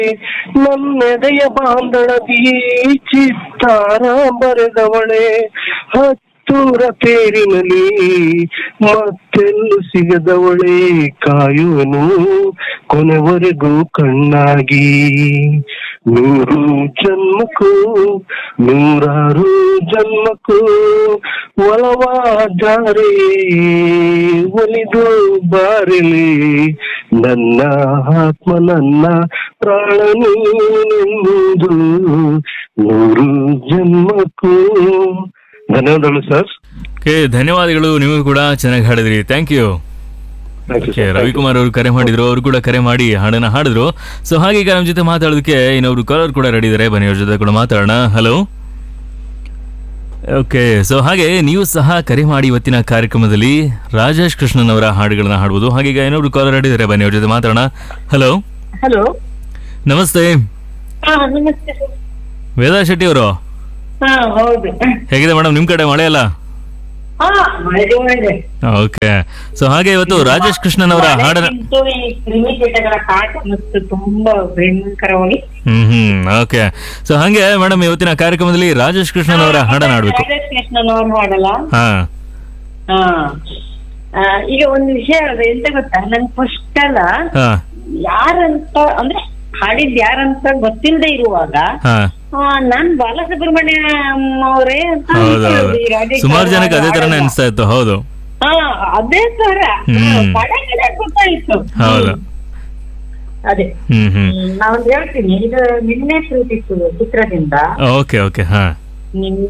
ನನ್ನೆದೆಯ ಬಾಂಧಳದಿ ಚಿತ್ತಾರ ಬರೆದವಳೆ ಹತ್ತೂರ ತೇರಿನಲ್ಲಿ ಮತ್ತೆಲ್ಲೂ ಸಿಗದವಳೆ ಕಾಯುವನು ಕೊನೆವರೆಗೂ ಕಣ್ಣಾಗಿ ನೂರು ಜನ್ಮಕ್ಕೂ ನೂರಾರು ಜನ್ಮಕ್ಕೂ ಒಲವಾದರೆ ಒಲಿದು ಬಾರಲಿ ನನ್ನ ಆತ್ಮ ನನ್ನ ಪ್ರಾಣ ನೀನೆಂದು ನೂರು ಜನ್ಮಕ್ಕೂ ಧನ್ಯವಾದಗಳು ಸರ್ ಓಕೆ ಧನ್ಯವಾದಗಳು ನೀವು ಕೂಡ ಚೆನ್ನಾಗಿ ಹಾಡಿದ್ರಿ ಥ್ಯಾಂಕ್ ಯು ಓಕೆ ರವಿಕುಮಾರ್ ಅವರು ಕರೆ ಮಾಡಿದ್ರು ಅವರು ಕೂಡ ಕರೆ ಮಾಡಿ ಹಾಡನ್ನ ಹಾಡಿದ್ರು ಸೊ ಹಾಗೆ ಈಗ ನಮ್ಮ ಜೊತೆ ಮಾತಾಡೋದಕ್ಕೆ ಇನ್ನೊಬ್ರು ಕಾಲರ್ ಕೂಡ ರೆಡಿ ಇದ್ದಾರೆ ಬನ್ನಿ ಅವ್ರ ಜೊತೆ ಕೂಡ ಮಾತಾಡೋಣ ಹಲೋ ಓಕೆ ಸೊ ಹಾಗೆ ನೀವು ಸಹ ಕರೆ ಮಾಡಿ ಇವತ್ತಿನ ಕಾರ್ಯಕ್ರಮದಲ್ಲಿ ರಾಜೇಶ್ ಕೃಷ್ಣನ್ ಅವರ ಹಾಡುಗಳನ್ನ ಹಾಡ್ಬೋದು ಹಾಗೆ ಈಗ ಇನ್ನೊಬ್ರು ಕಾಲರ್ ರೆಡಿ ಇದ್ದಾರೆ ಬನ್ನಿ ಅವ್ರ ಜೊತೆ ಮಾತಾಡೋಣ ಹಲೋ ಹಲೋ ನಮಸ್ತೆ ಹಾ ನಮಸ್ತೆ ಸರ್ ವೇದಾ ಶೆಟ್ಟಿ ಅವರು ಹಾ ಹೌದು ಹೇಗಿದೆ ಮೇಡಮ್ ನಿಮ್ ಕಡೆ ಮಳೆ ಅಲ್ಲ ಹಾ ಮಳೆ ಮಳೆ ಓಕೆ ಸೊ ಹಾಗೆ ಇವತ್ತು ರಾಜೇಶ್ ಕೃಷ್ಣನ್ ಅವರ ಹಾಡನ್ನ ಮಳೆಗಿಂತೂ ಈ ಕ್ರಿಮಿಕೀಟಗಳ ಕಾಟ ಮತ್ತು ತುಂಬಾ ಭಯಂಕರವಾಗಿ ಹ್ಮ್ ಹ್ಮ್ ಓಕೆ ಸೊ ಹಾಗೆ ಮೇಡಮ್ ಇವತ್ತಿನ ಕಾರ್ಯಕ್ರಮದಲ್ಲಿ ರಾಜೇಶ್ ಕೃಷ್ಣನ್ ಅವರ ಹಾಡನ್ನ ಹಾಡ್ಬೇಕು ರಾಜೇಶ್ ಕೃಷ್ಣನ್ ಅವ್ರು ಹಾಡಲ್ಲ ಹಾ ಹಾ ಆ, ಈಗ ಒಂದು ವಿಷಯ ಅದು ಎಂತ ಗೊತ್ತಾ ನನ್ ಫಸ್ಟ್ ಅಲ್ಲ ಹಾ ಯಾರಂತ ಅಂದ್ರೆ ಹಾಡಿದ್ ಯಾರಂತ ಗೊತ್ತಿಲ್ಲದೆ ಇರುವಾಗ ಹಾ ಆ, ನಾನ್ ಬಾಲಸುಬ್ರಹ್ಮಣ್ಯಂ ಅವರೇ ಅಂತ ಹೌದು ಅನ್ಕೊಳ್ಳೋದು ಈ ರಾಜೇಶ್ ಸುಮಾರು ಅವ್ರ ಜನಕ್ಕೆ ಅದೇ ತರನೇ ಹಾಡನ್ನ. ಅನಿಸ್ತಾ ಇತ್ತು ಹೌದು ಹಾ ಅದೇ ತರ ಹ್ಮ್. ಕಡೆ ಕಡೆ ಗೊತ್ತಾಯ್ತು ಹೌದು ಅದೇ ಹ್ಮ್ ಹ್ಮ್ ನಾವೊಂದು ಹೇಳ್ತೀನಿ ಇದು ನಿನ್ನೆ ಪ್ರೀತಿಸುವುದು ಚಿತ್ರದಿಂದ ಓಕೆ ಓಕೆ ಹಾ ನಿನ್